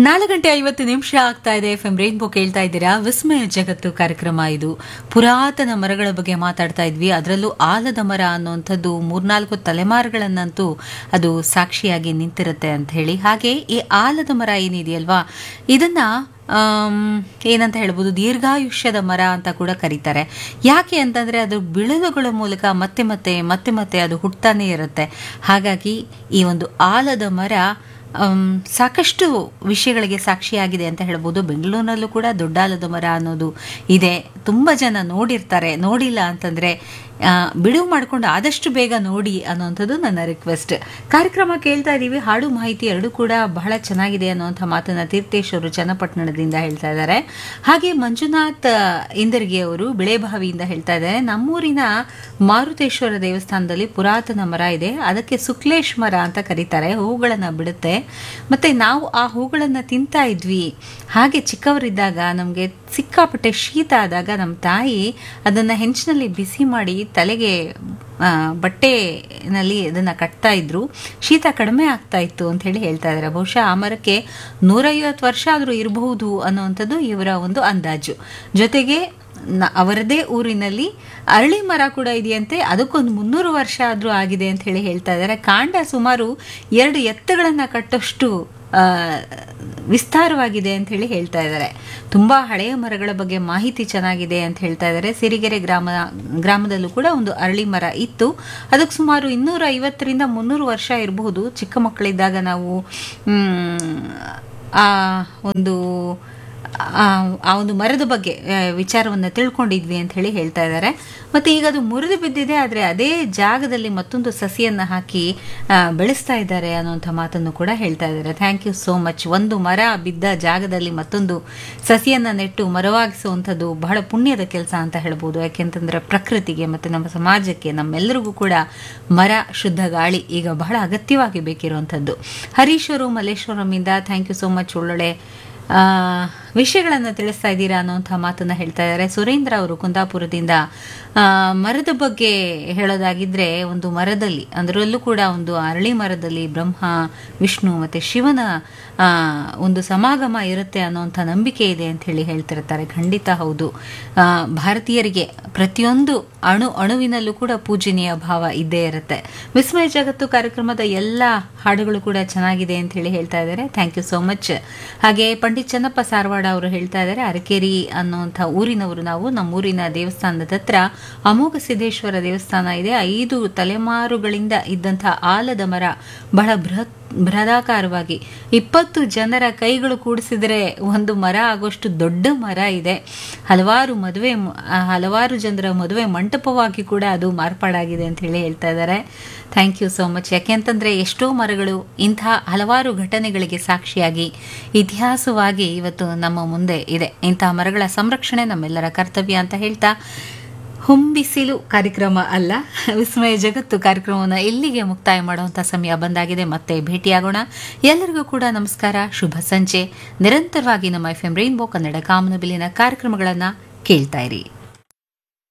ನಾಲ್ಕು ಗಂಟೆ ಐವತ್ತು ನಿಮಿಷ ಆಗ್ತಾ ಇದೆ ಎಫ್ ಎಂ ರೈನ್ಬೋ ಕೇಳ್ತಾ ಇದ್ದೀರಾ ವಿಸ್ಮಯ ಜಗತ್ತು ಕಾರ್ಯಕ್ರಮ ಇದು ಪುರಾತನ ಮರಗಳ ಬಗ್ಗೆ ಮಾತಾಡ್ತಾ ಇದ್ವಿ ಅದರಲ್ಲೂ ಆಲದ ಮರ ಅನ್ನುವಂಥದ್ದು ಮೂರ್ನಾಲ್ಕು ತಲೆಮಾರುಗಳನ್ನಂತೂ ಅದು ಸಾಕ್ಷಿಯಾಗಿ ನಿಂತಿರುತ್ತೆ ಅಂತ ಹೇಳಿ ಹಾಗೆ ಈ ಆಲದ ಮರ ಏನಿದೆಯಲ್ವಾ ಇದನ್ನ ಆಮ್, ಏನಂತ ಹೇಳ್ಬೋದು ದೀರ್ಘಾಯುಷ್ಯದ ಮರ ಅಂತ ಕೂಡ ಕರೀತಾರೆ ಯಾಕೆ ಅಂತಂದ್ರೆ ಅದು ಬಿಳಲುಗಳ ಮೂಲಕ ಮತ್ತೆ ಮತ್ತೆ ಮತ್ತೆ ಮತ್ತೆ ಅದು ಹುಟ್ತಾನೆ ಇರುತ್ತೆ ಹಾಗಾಗಿ ಈ ಒಂದು ಆಲದ ಮರ ಆಮ್, ಸಾಕಷ್ಟು ವಿಷಯಗಳಿಗೆ ಸಾಕ್ಷಿಯಾಗಿದೆ ಅಂತ ಹೇಳ್ಬೋದು ಬೆಂಗಳೂರಿನಲ್ಲೂ ಕೂಡ ದೊಡ್ಡ ಆಲದ ಮರ ಅನ್ನೋದು ಇದೆ ತುಂಬ ಜನ ನೋಡಿರ್ತಾರೆ ನೋಡಿಲ್ಲ ಅಂತಂದ್ರೆ ಆ, ಬಿಡುವು ಮಾಡಿಕೊಂಡು ಆದಷ್ಟು ಬೇಗ ನೋಡಿ ಅನ್ನೋಂಥದ್ದು ನನ್ನ ರಿಕ್ವೆಸ್ಟ್ ಕಾರ್ಯಕ್ರಮ ಕೇಳ್ತಾ ಇದ್ದೀವಿ ಹಾಡು ಮಾಹಿತಿ ಎರಡೂ ಕೂಡ ಬಹಳ ಚೆನ್ನಾಗಿದೆ ಅನ್ನುವಂಥ ಮಾತನ್ನ ತೀರ್ಥೇಶ್ ಅವರು ಚನ್ನಪಟ್ಟಣದಿಂದ ಹೇಳ್ತಾ ಇದ್ದಾರೆ ಹಾಗೆ ಮಂಜುನಾಥ್ ಇಂದರ್ಗಿ ಅವರು ಬಿಳೆಬಾವಿಯಿಂದ ಹೇಳ್ತಾ ಇದ್ದಾರೆ ನಮ್ಮೂರಿನ ಮಾರುತೇಶ್ವರ ದೇವಸ್ಥಾನದಲ್ಲಿ ಪುರಾತನ ಮರ ಇದೆ ಅದಕ್ಕೆ ಸುಕ್ಲೇಶ್ ಮರ ಅಂತ ಕರೀತಾರೆ ಹೂಗಳನ್ನ ಬಿಡುತ್ತೆ ಮತ್ತೆ ನಾವು ಆ ಹೂಗಳನ್ನ ತಿಂತಾ ಇದ್ವಿ ಹಾಗೆ ಚಿಕ್ಕವರಿದ್ದಾಗ ನಮಗೆ ಸಿಕ್ಕಾಪಟ್ಟೆ ಶೀತ ಆದಾಗ ನಮ್ಮ ತಾಯಿ ಅದನ್ನ ಹೆಂಚಿನಲ್ಲಿ ಬಿಸಿ ಮಾಡಿ ತಲೆಗೆ ಆ, ಬಟ್ಟೆನಲ್ಲಿ ಅದನ್ನ ಕಟ್ತಾ ಇದ್ರು ಶೀತ ಕಡಿಮೆ ಆಗ್ತಾ ಇತ್ತು ಅಂತ ಹೇಳಿ ಹೇಳ್ತಾ ಇದ್ದಾರೆ ಬಹುಶಃ ಆ ಮರಕ್ಕೆ ನೂರೈವತ್ತು ವರ್ಷ ಆದರೂ ಇರಬಹುದು ಅನ್ನುವಂಥದ್ದು ಇವರ ಒಂದು ಅಂದಾಜು ಜೊತೆಗೆ ನ- ಅವರದೇ ಊರಿನಲ್ಲಿ ಅರಳಿ ಮರ ಕೂಡ ಇದೆಯಂತೆ ಅದಕ್ಕೊಂದು ಮುನ್ನೂರು ವರ್ಷ ಆದರೂ ಆಗಿದೆ ಅಂತ ಹೇಳಿ ಹೇಳ್ತಾ ಇದ್ದಾರೆ ಕಾಂಡ ಸುಮಾರು ಎರಡು ಎತ್ತುಗಳನ್ನ ಕಟ್ಟಷ್ಟು ಆ, ವಿಸ್ತಾರವಾಗಿದೆ ಅಂತ ಹೇಳಿ ಹೇಳ್ತಾ ಇದ್ದಾರೆ ತುಂಬಾ ಹಳೆಯ ಮರಗಳ ಬಗ್ಗೆ ಮಾಹಿತಿ ಚೆನ್ನಾಗಿದೆ ಅಂತ ಹೇಳ್ತಾ ಇದ್ದಾರೆ ಸಿರಿಗೆರೆ ಗ್ರಾಮ ಗ್ರಾಮದಲ್ಲೂ ಕೂಡ ಒಂದು ಅರಳಿ ಮರ ಇತ್ತು ಅದಕ್ಕೆ ಸುಮಾರು ಇನ್ನೂರ ಐವತ್ತರಿಂದ ಮುನ್ನೂರು ವರ್ಷ ಇರಬಹುದು ಚಿಕ್ಕ ಮಕ್ಕಳಿದ್ದಾಗ ನಾವು ಮ್, ಆ ಒಂದು ಆ ಆ ಒಂದು ಮರದ ಬಗ್ಗೆ ಆ, ವಿಚಾರವನ್ನ ತಿಳ್ಕೊಂಡಿದ್ವಿ ಅಂತ ಹೇಳಿ ಹೇಳ್ತಾ ಇದ್ದಾರೆ ಮತ್ತೆ ಈಗ ಅದು ಮುರಿದು ಬಿದ್ದಿದೆ ಆದರೆ ಅದೇ ಜಾಗದಲ್ಲಿ ಮತ್ತೊಂದು ಸಸಿಯನ್ನ ಹಾಕಿ ಆ, ಬೆಳೆಸ್ತಾ ಇದ್ದಾರೆ ಅನ್ನುವಂಥ ಮಾತನ್ನು ಕೂಡ ಹೇಳ್ತಾ ಇದ್ದಾರೆ ಥ್ಯಾಂಕ್ ಯು ಸೋ ಮಚ್ ಒಂದು ಮರ ಬಿದ್ದ ಜಾಗದಲ್ಲಿ ಮತ್ತೊಂದು ಸಸಿಯನ್ನ ನೆಟ್ಟು ಮರವಾಗಿಸುವಂಥದ್ದು ಬಹಳ ಪುಣ್ಯದ ಕೆಲಸ ಅಂತ ಹೇಳ್ಬೋದು ಯಾಕೆಂತಂದ್ರೆ ಪ್ರಕೃತಿಗೆ ಮತ್ತೆ ನಮ್ಮ ಸಮಾಜಕ್ಕೆ ನಮ್ಮೆಲ್ಲರಿಗೂ ಕೂಡ ಮರ ಶುದ್ಧ ಗಾಳಿ ಈಗ ಬಹಳ ಅಗತ್ಯವಾಗಿ ಬೇಕಿರುವಂಥದ್ದು ಹರೀಶ್ ಅವರು ಮಲ್ಲೇಶ್ವರಮಿಂದ ಥ್ಯಾಂಕ್ ಯು ಸೋ ಮಚ್ ಒಳ್ಳೊಳ್ಳೆ ಆ, ವಿಷಯಗಳನ್ನ ತಿಳಿಸ್ತಾ ಇದ್ದೀರಾ ಅನ್ನುವಂಥ ಮಾತನ್ನ ಹೇಳ್ತಾ ಇದ್ದಾರೆ ಸುರೇಂದ್ರ ಅವರು ಕುಂದಾಪುರದಿಂದ ಆ, ಮರದ ಬಗ್ಗೆ ಹೇಳೋದಾಗಿದ್ರೆ ಒಂದು ಮರದಲ್ಲಿ ಅದರಲ್ಲೂ ಕೂಡ ಒಂದು ಅರಳಿ ಮರದಲ್ಲಿ ಬ್ರಹ್ಮ ವಿಷ್ಣು ಮತ್ತೆ ಶಿವನ ಆ, ಒಂದು ಸಮಾಗಮ ಇರುತ್ತೆ ಅನ್ನುವಂಥ ನಂಬಿಕೆ ಇದೆ ಅಂತ ಹೇಳಿ ಹೇಳ್ತಿರ್ತಾರೆ ಖಂಡಿತ ಹೌದು ಆ, ಭಾರತೀಯರಿಗೆ ಪ್ರತಿಯೊಂದು ಅಣು ಅಣುವಿನಲ್ಲೂ ಕೂಡ ಪೂಜನೀಯ ಭಾವ ಇದ್ದೇ ಇರುತ್ತೆ ವಿಸ್ಮಯ ಜಗತ್ತು ಕಾರ್ಯಕ್ರಮದ ಎಲ್ಲ ಹಾಡುಗಳು ಕೂಡ ಚೆನ್ನಾಗಿದೆ ಅಂತ ಹೇಳಿ ಹೇಳ್ತಾ ಇದ್ದಾರೆ ಥ್ಯಾಂಕ್ ಯು ಸೋ ಮಚ್ ಹಾಗೆ ಪಂಡಿತ್ ಚನ್ನಪ್ಪ ಸಾರವಾಡ ಅವರು ಹೇಳ್ತಾ ಇದ್ದಾರೆ ಅರಕೇರಿ ಅನ್ನುವಂಥ ಊರಿನವರು ನಾವು ನಮ್ಮೂರಿನ ದೇವಸ್ಥಾನದ ಹತ್ರ ಅಮೋಘ ಸಿದ್ದೇಶ್ವರ ದೇವಸ್ಥಾನ ಇದೆ ಐದು ತಲೆಮಾರುಗಳಿಂದ ಇದ್ದಂಥ ಆಲದ ಮರ ಬಹಳ ಬೃಹತ್ ಬೃಹದಾಕಾರವಾಗಿ ಇಪ್ಪತ್ತು ಜನರ ಕೈಗಳು ಕೂಡಿಸಿದರೆ ಒಂದು ಮರ ಆಗೋಷ್ಟು ದೊಡ್ಡ ಮರ ಇದೆ ಹಲವಾರು ಮದುವೆ ಮ- ಆ, ಹಲವಾರು ಜನರ ಮದುವೆ ಮಂಟಪವಾಗಿ ಕೂಡ ಅದು ಮಾರ್ಪಾಡಾಗಿದೆ ಅಂತ ಹೇಳಿ ಹೇಳ್ತಾ ಇದ್ದಾರೆ ಥ್ಯಾಂಕ್ ಯು ಸೋ ಮಚ್ ಯಾಕೆಂತಂದ್ರೆ ಎಷ್ಟೋ ಮರಗಳು ಇಂಥ ಹಲವಾರು ಘಟನೆಗಳಿಗೆ ಸಾಕ್ಷಿಯಾಗಿ ಇತಿಹಾಸವಾಗಿ ಇವತ್ತು ನಮ್ಮ ಮುಂದೆ ಇದೆ ಇಂತಹ ಮರಗಳ ಸಂರಕ್ಷಣೆ ನಮ್ಮೆಲ್ಲರ ಕರ್ತವ್ಯ ಅಂತ ಹೇಳ್ತಾ ಹುಂಬಿಸಿಲು ಕಾರ್ಯಕ್ರಮ ಅಲ್ಲ ವಿಸ್ಮಯ ಜಗತ್ತು ಕಾರ್ಯಕ್ರಮವನ್ನು ಇಲ್ಲಿಗೆ ಮುಕ್ತಾಯ ಮಾಡುವಂಥ ಸಮಯ ಬಂದಾಗಿದೆ ಮತ್ತೆ ಭೇಟಿಯಾಗೋಣ ಎಲ್ಲರಿಗೂ ಕೂಡ ನಮಸ್ಕಾರ ಶುಭ ಸಂಜೆ ನಿರಂತರವಾಗಿ ನಮ್ಮ ಎಫ್ ಎಂ ರೈನ್ಬೋ ಕನ್ನಡ ಕಾಮನಬಿಲ್ಲಿನ ಕಾರ್ಯಕ್ರಮಗಳನ್ನು ಕೇಳ್ತಾ ಇರಿ